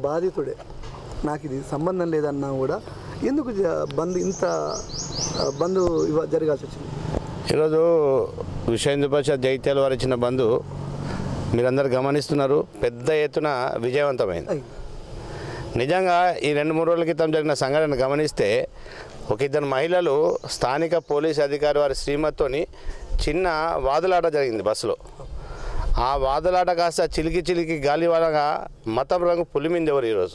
బాధితుడే నాకు ఇది సంబంధం లేదన్నా కూడా ఎందుకు జ- బంద్ ఇంత ఆ, బంద్ ఇవ జరగాల్సి వచ్చింది ఈరోజు విశ్వ హిందూ పరిషత్ జైత్యాల వారు ఇచ్చిన బంధు మీరందరూ గమనిస్తున్నారు పెద్ద ఎత్తున విజయవంతమైంది అయ్. నిజంగా ఈ రెండు మూడు రోజుల క్రితం జరిగిన సంఘటన గమనిస్తే ఒక ఇద్దరు మహిళలు స్థానిక పోలీస్ అధికారి వారి శ్రీమతితోని చిన్న వాదులాట జరిగింది బస్సులో ఆ వాదులాట కాస్త చిలికి చిలికి గాలివాడగా మతం రంగు పులిమింది ఎవరు ఈరోజు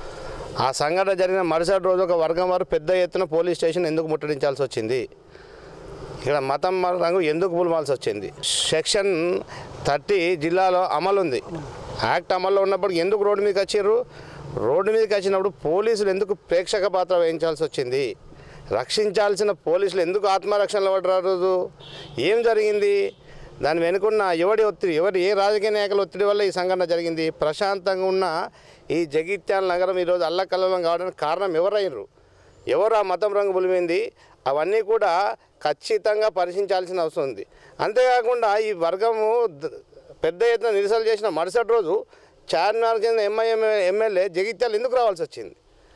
ఆ సంఘటన జరిగిన మరుసటి రోజు ఒక వర్గం వారు పెద్ద ఎత్తున పోలీస్ స్టేషన్ ఎందుకు ముట్టడించాల్సి వచ్చింది ఇక్కడ మతం రంగు ఎందుకు పులమాల్సి వచ్చింది సెక్షన్ థర్టీ జిల్లాలో అమలు ఉంది యాక్ట్ అమల్లో ఉన్నప్పుడు ఎందుకు రోడ్డు మీదకి వచ్చారు రోడ్డు మీదకి వచ్చినప్పుడు పోలీసులు ఎందుకు ప్రేక్షక పాత్ర వహించాల్సి వచ్చింది రక్షించాల్సిన పోలీసులు ఎందుకు ఆత్మరక్షణలో పడరాదు ఏం జరిగింది దాని వెనుకున్న ఎవడి ఒత్తిడి ఎవరి ఏ రాజకీయ నాయకుల ఒత్తిడి వల్ల ఈ సంఘటన జరిగింది ప్రశాంతంగా ఉన్న ఈ జగిత్యాల నగరం ఈరోజు అల్లకల్లోలం కావడానికి కారణం ఎవరైనరు ఎవరు ఆ మతం రంగు పులిమింది అవన్నీ కూడా ఖచ్చితంగా పరిశీలించాల్సిన అవసరం ఉంది అంతేకాకుండా ఈ వర్గము ద- పెద్ద ఎత్తున నిరసనలు చేసిన మరుసటి రోజు చార్మినార్ కింద ఎంఐఎం ఎమ్మెల్యే జగిత్యాలు ఎందుకు రావాల్సి వచ్చింది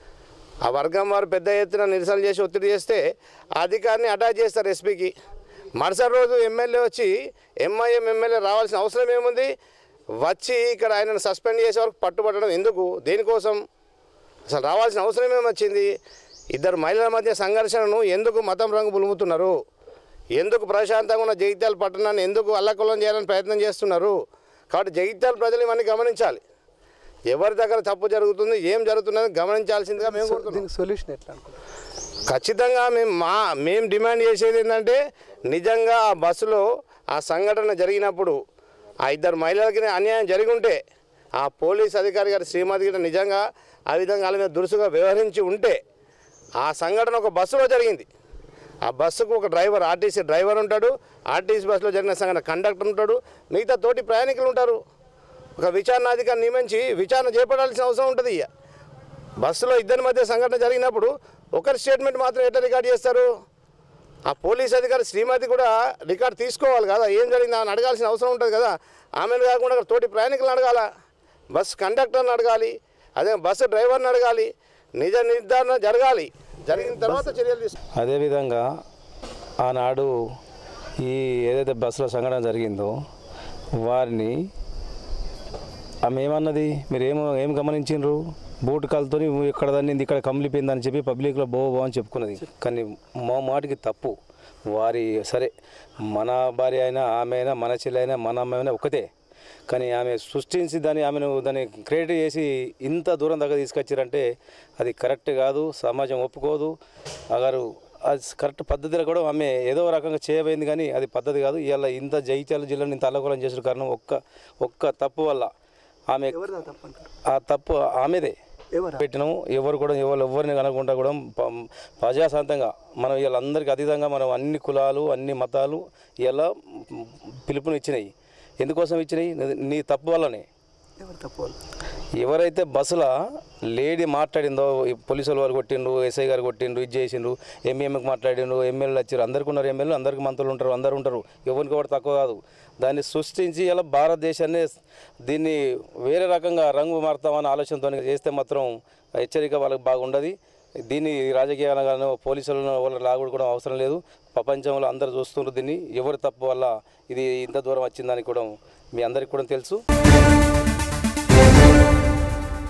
ఆ వర్గం వారు పెద్ద ఎత్తున నిరసనలు చేసి ఒత్తిడి చేస్తే ఆ అధికారిని అటాచ్ చేస్తారు ఎస్పీకి మరుసటి రోజు ఎమ్మెల్యే వచ్చి ఎంఐఎం ఎమ్మెల్యే రావాల్సిన అవసరం ఏముంది వచ్చి ఇక్కడ ఆయనను సస్పెండ్ చేసే వరకు పట్టుబట్టడం ఎందుకు దేనికోసం అసలు రావాల్సిన అవసరం ఏమొచ్చింది ఇద్దరు మహిళల మధ్య సంఘర్షణను ఎందుకు మతం రంగు పులుముతున్నారు ఎందుకు ప్రశాంతంగా ఉన్న జగిత్యాల పట్టణాన్ని ఎందుకు అల్లకల్లం చేయాలని ప్రయత్నం చేస్తున్నారు కాబట్టి జగిత్యాల ప్రజలు ఇవన్నీ గమనించాలి ఎవరి దగ్గర తప్పు జరుగుతుంది ఏం జరుగుతున్నది గమనించాల్సిందిగా మేము కోరుతున్నాం దీనికి సొల్యూషన్ ఎట్లా అనుకుంటున్నారు ఖచ్చితంగా మేము మా మేము డిమాండ్ చేసేది ఏంటంటే నిజంగా ఆ బస్సులో ఆ సంఘటన జరిగినప్పుడు ఆ ఇద్దరు మహిళలకి అన్యాయం జరిగి ఉంటే ఆ పోలీస్ అధికారి గారి శ్రీమతి గారు నిజంగా ఆ విధంగా వాళ్ళ మీద దురుసుగా వ్యవహరించి ఉంటే ఆ సంఘటన ఒక బస్సులో జరిగింది ఆ బస్సుకు ఒక డ్రైవర్ ఆర్టీసీ డ్రైవర్ ఉంటాడు ఆర్టీసీ బస్సులో జరిగిన సంఘటన కండక్టర్ ఉంటాడు మిగతా తోటి ప్రయాణికులు ఉంటారు ఒక విచారణాధికారి నియమించి విచారణ చేపట్టాల్సిన అవసరం ఉంటుంది ఇక బస్సులో ఇద్దరి మధ్య సంఘటన జరిగినప్పుడు ఒకరి స్టేట్మెంట్ మాత్రం ఎట్లా రికార్డ్ చేస్తారు ఆ పోలీస్ అధికారి శ్రీమతి కూడా రికార్డ్ తీసుకోవాలి కదా ఏం జరిగింది అని అడగాల్సిన అవసరం ఉంటుంది కదా ఆమెను కాకుండా అక్కడ తోటి ప్రయాణికులను అడగాల బస్ కండక్టర్ని అడగాలి అదే బస్సు డ్రైవర్ని అడగాలి నిజ నిర్ధారణ జరగాలి జరిగిన తర్వాత చర్యలు తీసుకో అదేవిధంగా ఆనాడు ఈ ఏదైతే బస్సులో సంఘటన జరిగిందో వారిని ఆమె ఏమన్నది మీరు ఏమో ఏం గమనించిండ్రు బూట్ కాలుతో ఇక్కడ దాన్ని ఇక్కడ కమిలిపోయిందని చెప్పి పబ్లిక్లో బో బో అని చెప్పుకున్నది కానీ మా మాటికి తప్పు వారి సరే మన భార్య అయినా ఆమె అయినా మన చెల్లి అయినా మన అమ్మాయి అయినా ఒకటే కానీ ఆమె సృష్టించి దాన్ని ఆమెను దాన్ని క్రియేట్ చేసి ఇంత దూరం దగ్గర తీసుకొచ్చారంటే అది కరెక్ట్ కాదు సమాజం ఒప్పుకోదు అగారు అది కరెక్ట్ పద్ధతిలో కూడా ఆమె ఏదో రకంగా చేయబోయింది కానీ అది పద్ధతి కాదు ఇవాళ ఇంత జైత్యాల జిల్లాని ఇంత అల్లకూలం చేసిన కారణం ఒక్క ఒక్క తప్పు వల్ల ఆమె ఎవరిదా తప్పు అంటారు ఆ తప్పు ఆమెదే ఎవరా పెట్టినాం ఎవరు కూడా ఎవరు ఎవరిని కనుక్కుంటా కూడా ప- ప్రజాశాంతంగా మనం వీళ్ళందరికీ అతీతంగా మనం అన్ని కులాలు అన్ని మతాలు ఇలా పిలుపుని ఇచ్చినాయి ఎందుకోసం ఇచ్చినాయి నీ- నీ తప్పు వల్లనే ఎవరు తప్పు వాళ్ళు ఎవరైతే బస్సులో లేడీ మాట్లాడిందో ఈ పోలీసుల వారు కొట్టిండ్రు ఎస్ఐ గారు కొట్టిండ్రు ఇది చేసిండ్రు ఎంఏఎంకి మాట్లాడిండ్రు ఎమ్మెల్యేలు వచ్చారు అందరికీ ఉన్నారు ఎమ్మెల్యేలు అందరికీ మంత్రులు ఉంటారు అందరు ఉంటారు ఎవరికి కూడా తక్కువ కాదు దాన్ని సృష్టించి ఇలా భారతదేశాన్ని దీన్ని వేరే రకంగా రంగు మారుతామని ఆలోచనతో చేస్తే మాత్రం హెచ్చరిక వాళ్ళకి బాగుండదు దీన్ని రాజకీయాలను పోలీసులను వాళ్ళ లాగుడు కూడా అవసరం లేదు ప్రపంచంలో అందరు చూస్తున్నారు దీన్ని ఎవరి తప్పు వల్ల ఇది ఇంత దూరం వచ్చిందని కూడా మీ అందరికీ కూడా తెలుసు